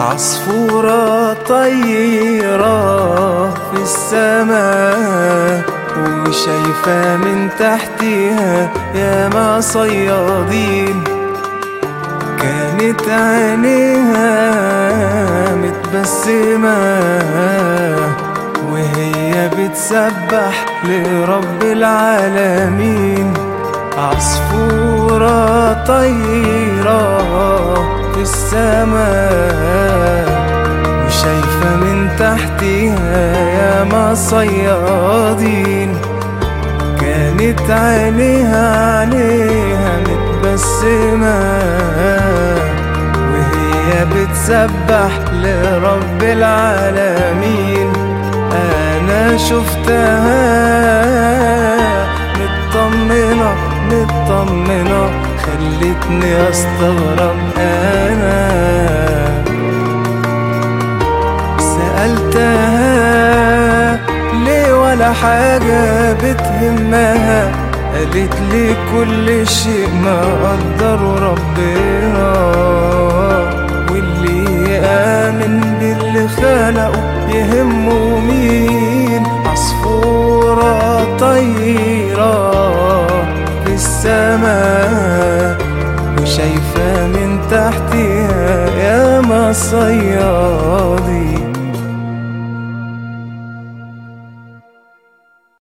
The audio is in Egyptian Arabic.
عصفورة طيرة في السماء وشايفة من تحتها ياما صيادين كانت عينيها متبسمة وهي بتسبح لرب العالمين عصفورة طيرة في السماء وشايفة من تحتها ياما صيادين كانت عينيها عليها متبسمة وهي بتسبح لرب العالمين أنا شفتها مطمنة مطمنة خلتني أستغرب أنا سألتها ليه ولا حاجة بتهمها قالت لي كل شيء ما قدره ربنا واللي يآمن باللي خلقه يهمه مين عصفورة طيرة في السماء وشايفة من تحتها ياما صياد